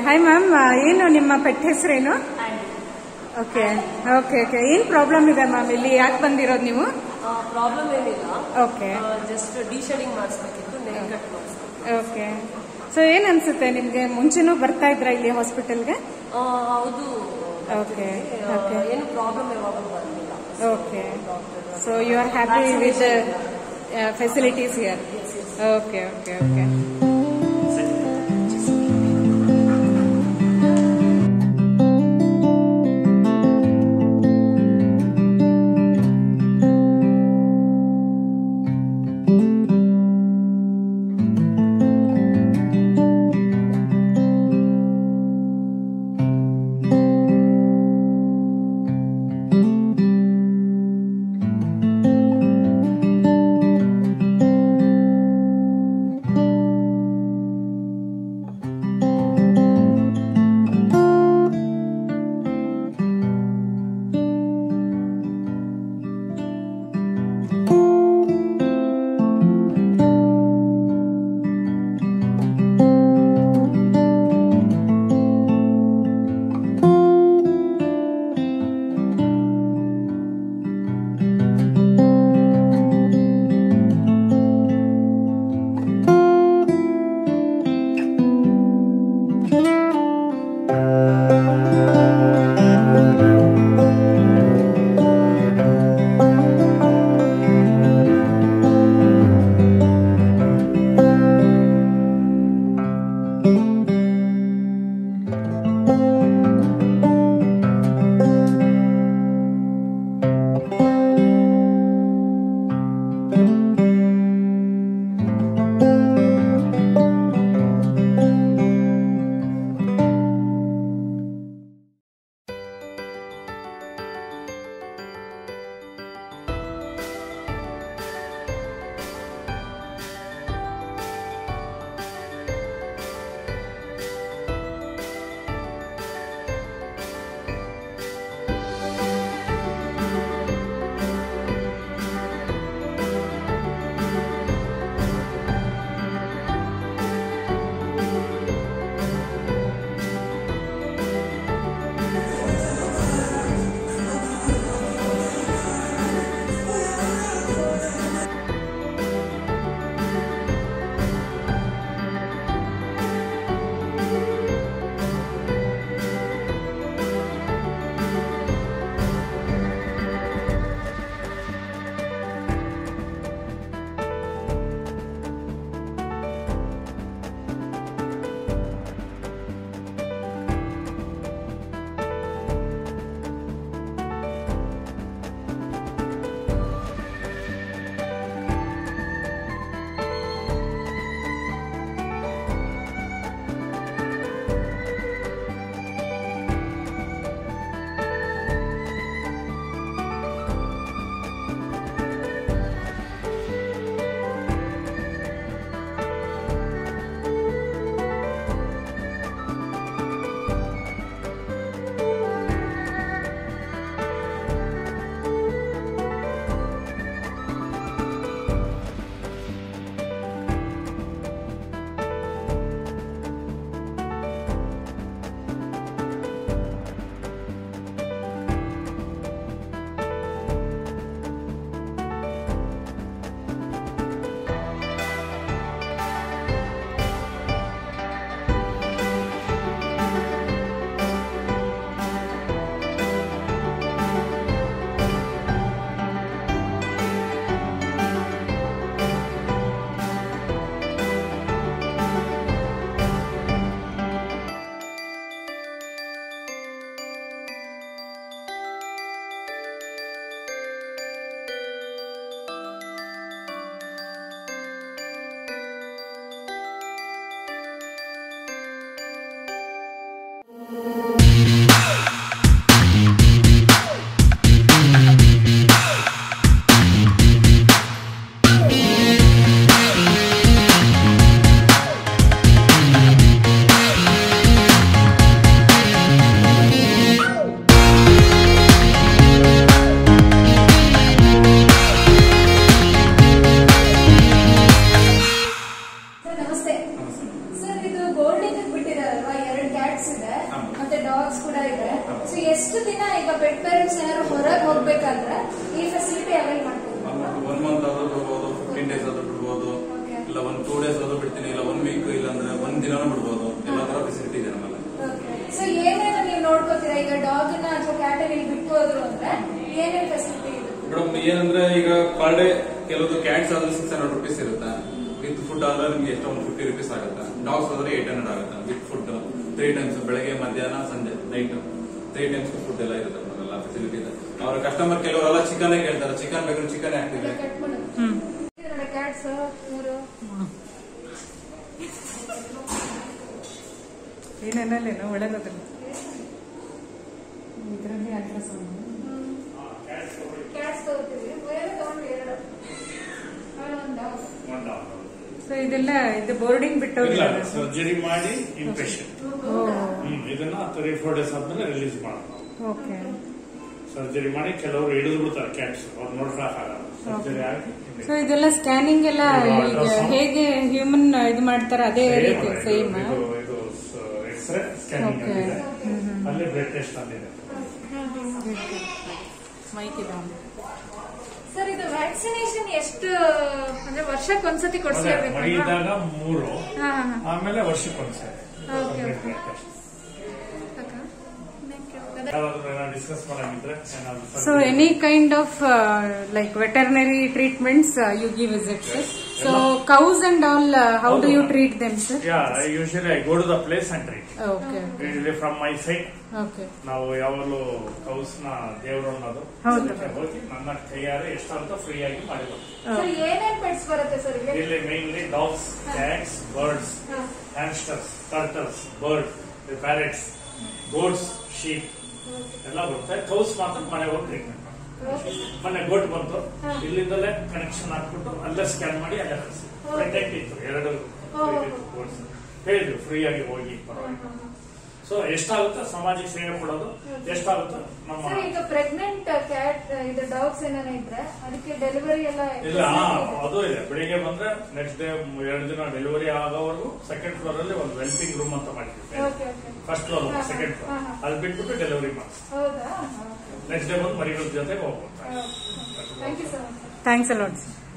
Hi ma'am ಏನು ನಿಮ್ಮ pet ಹೆಸರೇನು ಓಕೆ ಓಕೆ ಓಕೆ ಏನು ಪ್ರಾಬ್ಲಮ್ ಇದೆ ಮ್ಯಾಮ್ ಇಲ್ಲಿ ಯಾಕೆ ಬಂದಿರೋದು ನೀವು ಪ್ರಾಬ್ಲಮ್ ಏನಿಲ್ಲ ಓಕೆ ಜಸ್ಟ್ ಡಿ ಶೇಡಿಂಗ್ ಮಾಡಿಸ್ಬೇಕಿತ್ತು ನೇಲ್ ಕಟ್ ಮಾಡಿಸ್ಬೇಕು ಓಕೆ ಸೊ ಏನ್ ಅನ್ಸುತ್ತೆ ನಿಮ್ಗೆ ಮುಂಚೆನೂ ಬರ್ತಾ ಇದ್ರ ಇಲ್ಲಿ ಹಾಸ್ಪಿಟಲ್ಗೆ ಆ, ಹೌದು ಓಕೆ ಆ, ಓಕೆ ಏನು ಪ್ರಾಬ್ಲಮ್ ಯಾವಾಗ ಬಂದಿಲ್ಲ okay so you are happy with facilities here okay okay okay ಈಗ ಬೆಡ್ ಪೇರೆಂಟ್ಸ್ ಏನಾದ್ರು ಹೊರಗೆ ಹೋಗ್ಬೇಕಂದ್ರೆ ಈ ಫೆಸಿಲಿಟಿ ಅವೈಲ್ ಮಾಡ್ಬೋದು ಒನ್ ಮಂತ್ ಆದ್ರೂ ಬಿಡ್ಬೋದು ಫಿಫ್ಟೀನ್ ಡೇಸ್ ಆದ್ರೂ ಬಿಡ್ಬೋದು Okay. ಇಲ್ಲ ಒಂದ್ ಟೂ ಡೇಸ್ ಆದ್ರೂ ಬಿಡ್ತೀನಿ ಇಲ್ಲ ಒನ್ ವೀಕ್ ಇಲ್ಲ ಅಂದ್ರೆ ಒಂದ್ ದಿನಾನು ಬಿಡ್ಬೋದು ಎಲ್ಲ ತರ ಫೆಸಿಲಿಟಿ ಇದೆ ನಮ್ಮಲ್ಲಿ ಸೊ ಏನೇನು ನೀವು ನೋಡ್ಕೋತೀರಾ ಈಗ ಡಾಗ್ ನ ಅಥವಾ ಕ್ಯಾಟ್ ಇಲ್ಲಿ ಬಿಟ್ಟು ಹೋದ್ರು ಅಂದ್ರೆ ಏನೇನ್ ಫೆಸಿಲಿಟಿ ಇದೆ ಮೇಡಮ್ ಏನಂದ್ರೆ ಈಗ ಪರ್ ಡೇ ಕೆಲವೊಂದು ಕ್ಯಾಟ್ಸ್ ಆದ್ರೆ ಸಿಕ್ಸ್ ಹಂಡ್ರೆಡ್ ರುಪೀಸ್ ಇರುತ್ತೆ ವಿತ್ ಫುಡ್ ಆದ್ರೆ ನಿಮ್ಗೆ ಎಷ್ಟೋ ಒಂದು ಫಿಫ್ಟಿ ರುಪೀಸ್ ಆಗುತ್ತೆ ಡಾಗ್ಸ್ ಆದ್ರೆ ಏಟ್ ಹಂಡ್ರೆಡ್ ಆಗುತ್ತೆ ವಿತ್ ಫುಡ್ ತ್ರೀ ಟೈಮ್ಸ್ ಬೆಳಗ್ಗೆ ಮಧ್ಯಾಹ್ನ ಸಂಜೆ ನೈಟ್ ತ್ರೀ ಟೈಮ್ಸ್ ಫುಡ್ ಎಲ್ಲ ಇರುತ್ತೆ madam, ಎಲ್ಲ ಫೆಸಿಲಿಟಿ ಇದೆ ಅವ್ರ ಕಸ್ಟಮರ್ ಕೆಲವರೆಲ್ಲ ಚಿಕನ್ ಕೇಳ್ತಾರೆ ಚಿಕನ್ ಬೇಕಾದ್ರೆ ಚಿಕನ್ ಹಾಕ್ತೀವಿ ಕಟ್ ಮಾಡೋದು ಹ್ಮ್ ಕ್ಯಾಟ್ಸ್ ಮೂರು ಏನೇನಲ್ಲೇನೋ ಒಳಗೋದಿಲ್ಲ ಇದರಲ್ಲಿ ಅಲ್ಟ್ರಾಸೌಂಡ್ ಕ್ಯಾಟ್ಸ್ ತಗೋತೀವಿ ಬೇರೆ ತಗೊಂಡು ಎರಡು ಒಂದು ಸೊ ಇದೆಲ್ಲ ಇದು ಬೋರ್ಡಿಂಗ್ ಇಲ್ಲ ಬಿಟ್ಟೋಗಿಲ್ಲ ಸರ್ಜರಿ ಮಾಡಿ ಇಂಪೇಷಂಟ್ ಇದನ್ನ ತ್ರೀ ಫೋರ್ ಡೇಸ್ ಆದ್ಮೇಲೆ ರಿಲೀಸ್ ಮಾಡೋದು ಓಕೆ ಸರ್ಜರಿ ಮಾಡಿ ಕೆಲವರು ಹಿಡಿದು ಬಿಡ್ತಾರೆ ಕ್ಯಾಟ್ಸ್ ಅವ್ರು ನೋಡ್ಕೊಳಕ್ಕಾಗಲ್ಲ ಸರ್ಜರಿ ಆಗಿ ಸೊ ಇದೆಲ್ಲ ಸ್ಕ್ಯಾನಿಂಗ್ ಎಲ್ಲ ಇದು ಈಗ ultrasound. ಹೇಗೆ ಹ್ಯೂಮನ್ ಇದು ಮಾಡ್ತಾರೆ ಅದೇ Same ರೀತಿ ಇದು- ಸೇಮ್ ಇದು ಇದು ಎಕ್ಸ್ರೇ ಸ್ಕ್ಯಾನಿಂಗ್ Okay. ಇದೆ ಅಲ್ಲಿ ಬ್ಲಡ್ ಟೆಸ್ಟ್ ಅಂದಿದೆ ಮೈಕ್ ಇದೆ ಸರ್ ಇದು ವ್ಯಾಕ್ಸಿನೇಷನ್ ಎಷ್ಟು ಅಂದ್ರೆ ವರ್ಷಕ್ಕೆ ಒಂದ್ಸತಿ ಅದೇ, ಕೊಡ್ಸ್ಲೇಬೇಕು ಮಡಿದಾಗ ಮೂರು ಹಾ ಹಾ ಆಮೇಲೆ ವರ್ಷಕ್ಕೊಂದ್ಸರಿ Okay, Complete okay. blood test. ಅಕ್ಕ ಯಾರಾದ್ರೂ ಏನಾದ್ರು ಡಿಸ್ಕಸ್ ಮಾಡಂಗಿದ್ರೆ ಏನಾದ್ರು so surgery- any kind of like veterinary treatments you give visit so cows and all how do you treat them sir Yeah, usually I go to the place and treat. Okay Usually from my side, okay ನಾವು ಯಾವಾಗಲೂ ಕೌಸ್ನ ದೇವರು ಅನ್ನೋದು ಹೌದು. ಅದಕ್ಕೆ ಹೋಗಿ ನನ್ನ ಕೈಯಾರೆ ಎಷ್ಟು ಅಂತ ಫ್ರೀ ಆಗಿ ಮಾಡಿದ್ರು ಸರ್ ಏನೇನ್ ಪೆಟ್ಸ್ ಬರುತ್ತೆ ಸರ್ ಇಲ್ಲಿ ಇಲ್ಲಿ ಮೇನ್ಲಿ ಡಾಗ್ಸ್ ಕ್ಯಾಟ್ಸ್ ಬರ್ಡ್ಸ್ ಹಾ. Hamsters turtles bird parrots goats sheep ಎಲ್ಲ ಬರುತ್ತೆ ಕೌಸ್ ಮಾತ್ರ ಮನೆಗೆ ಹೋಗಿ ಟ್ರೀಟ್ಮೆಂಟ್ ಮೊನ್ನೆ ಗೋಟ್ ಬಂತು ಇಲ್ಲಿಂದಲೇ ಕನೆಕ್ಷನ್ ಹಾಕ್ಬಿಟ್ಟು ಅಲ್ಲೇ ಸ್ಕ್ಯಾನ್ ಮಾಡಿ ಅಲ್ಲೇ ಕಳಿಸಿ ಪ್ರೆಗ್ನೆಂಟ್ ಇತ್ತು ಎರಡು ಗೋಡ್ಸ್ ಹೇಳಿದ್ರು ಫ್ರೀ ಆಗಿ ಹೋಗಿ ಪರವಾಗಿಲ್ಲ ಸೊ ಎಷ್ಟಾಗುತ್ತೋ ಸಮಾಜಕ್ಕೆ ಸೇವೆ ಕೊಡೋದು ಎಷ್ಟಾಗುತ್ತೋ ನಮ್ಮ ಸರ್ ಈಗ ಪ್ರೆಗ್ನೆಂಟ್ ಕ್ಯಾಟ್ ಇದು ಡಾಗ್ಸ್ ಏನಾರ ಇದ್ರೆ ಅದಕ್ಕೆ ಡೆಲಿವರಿ ಎಲ್ಲ ಇಲ್ಲ ಆ, ಅದು ಇದೆ ಬೆಳಿಗ್ಗೆ ಬಂದ್ರೆ ನೆಕ್ಸ್ಟ್ ಡೇ ಎರಡು ದಿನ ಡೆಲಿವರಿ ಆಗೋವರೆಗೂ ಸೆಕೆಂಡ್ ಫ್ಲೋರ್ ಅಲ್ಲಿ ಒಂದು ವೆಲ್ಪಿಂಗ್ ರೂಮ್ ಅಂತ ಮಾಡಿದ್ವಿ ಓಕೆ ಓಕೆ ಫಸ್ಟ್ ಫ್ಲೋರ್ ಹಾ, ಸೆಕೆಂಡ್ ಫ್ಲೋರ್ ಹಾ, ಹಾ. ಅಲ್ಲಿ ಬಿಟ್ಬಿಟ್ಟು ಡೆಲಿವರಿ ಮಾಡಿ ಹೌದಾ ನೆಕ್ಸ್ಟ್ ಡೇ ಬಂದು ಮರಿಗಳ ಜೊತೆಗೆ ಹೋಗ್ಬೋದು thank you so much thanks a lot sir